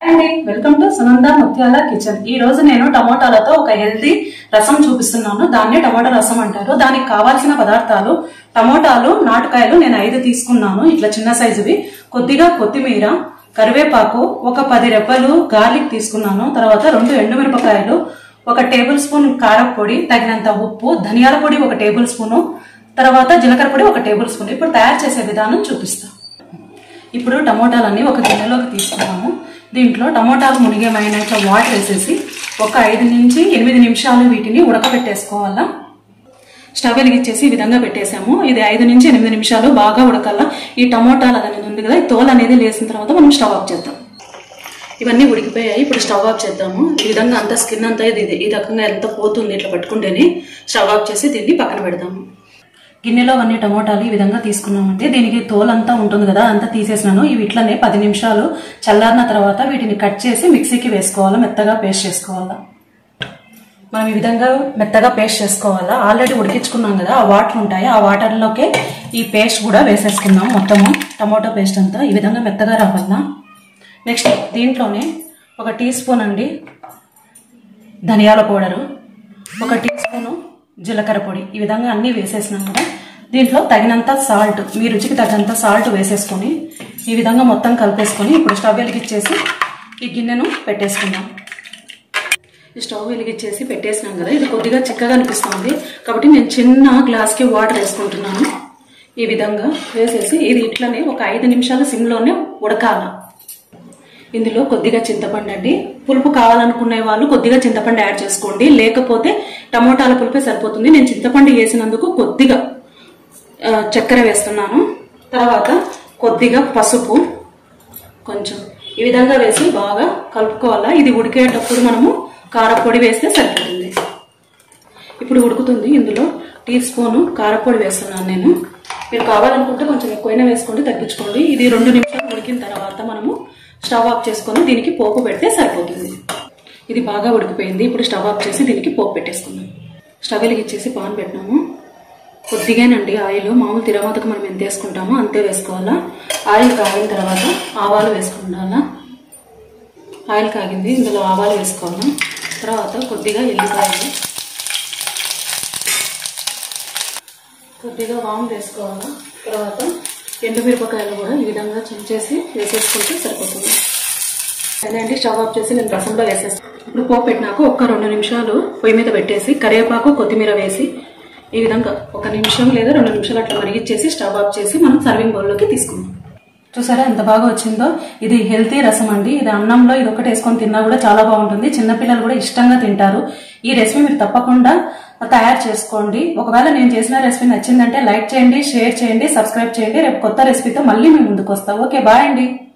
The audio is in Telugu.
అండి వెల్కమ్ టు సునంద ముత్యాల కిచెన్ ఈ రోజు నేను టమోటాలతో ఒక హెల్తీ రసం చూపిస్తున్నాను దాన్నే టమోటా రసం అంటారు దానికి కావాల్సిన పదార్థాలు టమోటాలు నాటుకాయలు నేను ఐదు తీసుకున్నాను ఇట్లా చిన్న సైజువి కొద్దిగా కొత్తిమీర కరివేపాకు ఒక పది రెబ్బలు గార్లిక్ తీసుకున్నాను తర్వాత రెండు ఎండుమిరపకాయలు ఒక టేబుల్ స్పూన్ కారం పొడి తగినంత ఉప్పు ధనియాల పొడి ఒక టేబుల్ స్పూను తర్వాత జీలకర్ర పొడి ఒక టేబుల్ స్పూన్ ఇప్పుడు తయారు చేసే విధానం చూపిస్తాను ఇప్పుడు టమోటాలన్నీ ఒక గిన్నెలోకి తీసుకున్నాము దీంట్లో టమోటాలు మునిగేమైన ఇట్లా వాటర్ వేసేసి ఒక ఐదు నుంచి ఎనిమిది నిమిషాలు వీటిని ఉడకబెట్టేసుకోవాలా స్టవ్ వెలిగించేసి ఈ విధంగా పెట్టేసాము ఇది ఐదు నుంచి ఎనిమిది నిమిషాలు బాగా ఉడకాల ఈ టమోటాలు అనేది ఉంది కదా ఈ తోలు అనేది లేసిన తర్వాత మనం స్టవ్ ఆఫ్ చేద్దాం ఇవన్నీ ఉడికిపోయాయి ఇప్పుడు స్టవ్ ఆఫ్ చేద్దాము ఈ విధంగా అంతా స్కిన్ అంతా ఇది ఈ రకంగా ఎంత పోతుంది ఇట్లా పట్టుకుంటేనే స్టవ్ ఆఫ్ చేసి దీన్ని పక్కన పెడదాము గిన్నెలో అన్ని టమోటాలు ఈ విధంగా తీసుకున్నామంటే దీనికి తోలంతా ఉంటుంది కదా అంతా తీసేసినాను ఇవి ఇట్లనే పది నిమిషాలు చల్లారిన తర్వాత వీటిని కట్ చేసి మిక్సీకి వేసుకోవాలా మెత్తగా పేస్ట్ చేసుకోవాలా మనం ఈ విధంగా మెత్తగా పేస్ట్ చేసుకోవాలా ఆల్రెడీ ఉడికించుకున్నాం కదా ఆ వాటర్ ఉంటాయి ఆ వాటర్లోకే ఈ పేస్ట్ కూడా వేసేసుకుందాం మొత్తము టమోటా పేస్ట్ అంతా ఈ విధంగా మెత్తగా రావాలా నెక్స్ట్ దీంట్లోనే ఒక టీ స్పూన్ అండి ధనియాల పౌడరు ఒక టీ స్పూను జీలకర్ర పొడి ఈ విధంగా అన్నీ వేసేసినాం కదా దీంట్లో తగినంత సాల్ట్ మీ రుచికి తగినంత సాల్ట్ వేసేసుకొని ఈ విధంగా మొత్తం కలిపేసుకొని ఇప్పుడు స్టవ్ వెలిగించేసి ఈ గిన్నెను పెట్టేసుకుందాం ఈ స్టవ్ వెలిగించేసి పెట్టేసినాం కదా ఇది కొద్దిగా చిక్కగా అనిపిస్తుంది కాబట్టి నేను చిన్న గ్లాస్కి వాటర్ వేసుకుంటున్నాను ఈ విధంగా వేసేసి ఇది ఇట్లనే ఒక ఐదు నిమిషాలు సిమ్లోనే ఉడకాల ఇందులో కొద్దిగా చింతపండు అండి పులుపు కావాలనుకునే వాళ్ళు కొద్దిగా చింతపండు యాడ్ చేసుకోండి లేకపోతే టమోటాల పులుపే సరిపోతుంది నేను చింతపండు వేసినందుకు కొద్దిగా ఆ, చక్కెర వేస్తున్నాను తర్వాత కొద్దిగా పసుపు కొంచెం ఈ విధంగా వేసి బాగా కలుపుకోవాలా ఇది ఉడికేటప్పుడు మనము కారపొడి వేస్తే సరిపోతుంది ఇప్పుడు ఉడుకుతుంది ఇందులో టీ స్పూను కారపొడి వేస్తున్నాను నేను మీరు కావాలనుకుంటే కొంచెం ఎక్కువైనా వేసుకోండి తగ్గించుకోండి ఇది రెండు నిమిషాలు ఉడికిన తర్వాత మనము స్టవ్ ఆఫ్ చేసుకొని దీనికి పోపు పెడితే సరిపోతుంది ఇది బాగా ఉడికిపోయింది ఇప్పుడు స్టవ్ ఆఫ్ చేసి దీనికి పోపు పెట్టేసుకుందాం స్టవ్ వెలిగించేసి పాన్ పెట్టినాము కొద్దిగానండి ఆయిల్ మామూలు తిరమాతకు మనం ఎంత వేసుకుంటామో అంతే వేసుకోవాలా ఆయిల్ కాగిన తర్వాత ఆవాలు వేసుకుండాలా ఆయిల్ కాగింది ఇందులో ఆవాలు వేసుకోవాలి తర్వాత కొద్దిగా ఎల్లిపాయలు కొద్దిగా వాము వేసుకోవాలి తర్వాత ఎండుమిరపకాయలు కూడా ఈ విధంగా చించేసి వేసేసుకుంటే సరిపోతుంది అదేంటి స్టవ్ ఆఫ్ చేసి నేను రసంలో వేసేస్తాను ఇప్పుడు పోపు పెట్టినాక ఒక్క రెండు నిమిషాలు పొయ్యి మీద పెట్టేసి కరివేపాకు కొత్తిమీర వేసి ఈ విధంగా ఒక నిమిషం లేదా రెండు నిమిషాలు అట్లా మరిగిచ్చేసి స్టవ్ ఆఫ్ చేసి మనం సర్వింగ్ బౌల్లోకి తీసుకుందాం చూసారా ఎంత బాగా వచ్చిందో ఇది హెల్తీ రసం అండి ఇది అన్నంలో ఇది ఒకటి వేసుకొని తిన్నా కూడా చాలా బాగుంటుంది చిన్నపిల్లలు కూడా ఇష్టంగా తింటారు ఈ రెసిపీ మీరు తప్పకుండా తయారు చేసుకోండి ఒకవేళ నేను చేసిన రెసిపీ నచ్చిందంటే లైక్ చేయండి షేర్ చేయండి సబ్స్క్రైబ్ చేయండి రేపు కొత్త రెసిపీతో మళ్ళీ మేము ముందుకు వస్తాం ఓకే బాయ్ అండి